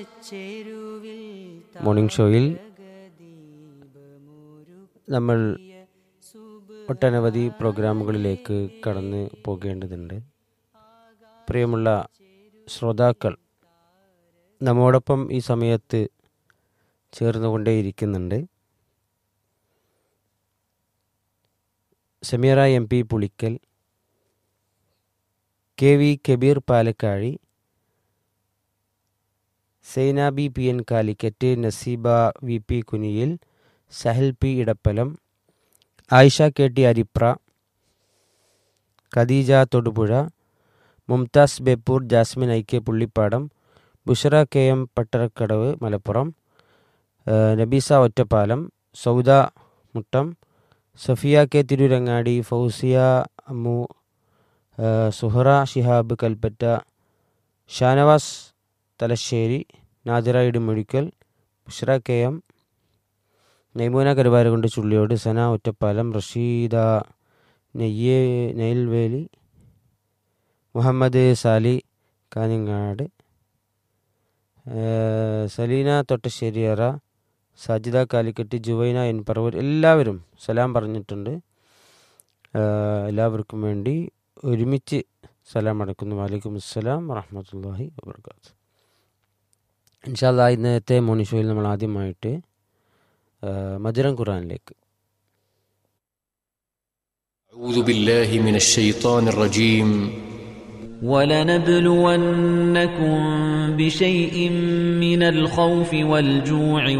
morning ഷോയിൽ നമ്മൾ ഒട്ടനവധി പ്രോഗ്രാമുകളിലേക്ക് കടന്ന് പോകേണ്ടതുണ്ട് പ്രിയമുള്ള ശ്രോതാക്കൾ നമ്മോടൊപ്പം ഈ സമയത്ത് ചേർന്നുകൊണ്ടേയിരിക്കുന്നുണ്ട് Sameera M P Pulikkal K V Kabeer Palakkazhi Sainabi P N Calicut Naseeba V P Kuniyil Sahal P Edappalam Ayisha K T Aripra Khadeeja Thodupuzha Mumtaz Beypore Jasmin I K Pullippadam Bushra K M Pattarakkadavu Malappuram ആ, നബീസ ഒറ്റപ്പാലം സൗദ മുട്ടം സഫിയ കെ തിരുരങ്ങാടി ഫൗസിയ അമ്മു ആ, സുഹറ ഷിഹാബ് കൽപ്പറ്റ ഷാനവാസ് തലശ്ശേരി നാദിറ ഇടുമൊഴിക്കൽ ബുഷ്ര കെ എം നൈമൂന കരുവാരകുണ്ട് ചുള്ളിയോട് സന ഒറ്റപ്പാലം റഷീദ നെയ്യേ നെയിൽവേലി മുഹമ്മദ് സാലി കാഞ്ഞങ്ങാട് ഏഹ് സലീന തൊട്ടശ്ശേരിയറ സാജിദ കാലിക്കറ്റ് ജുവൈന എൻ പറവൂർ എല്ലാവരും സലാം പറഞ്ഞിട്ടുണ്ട് ഏഹ് എല്ലാവർക്കും വേണ്ടി ഒരുമിച്ച് സലാം അടക്കുന്നു വലൈക്കും അസ്സലാം വറഹമത്തല്ലാഹി വാബർക്കാത്തു ഇൻഷാല്ല ഇന്നത്തെ മോർണിംഗ് ഷോയിൽ നമ്മൾ ആദ്യമായിട്ട് ഏഹ് മധുരം ഖുറാനിലേക്ക് أعوذ بالله من الشيطان الرجيم ولنبلونكم بشيء من الخوف والجوع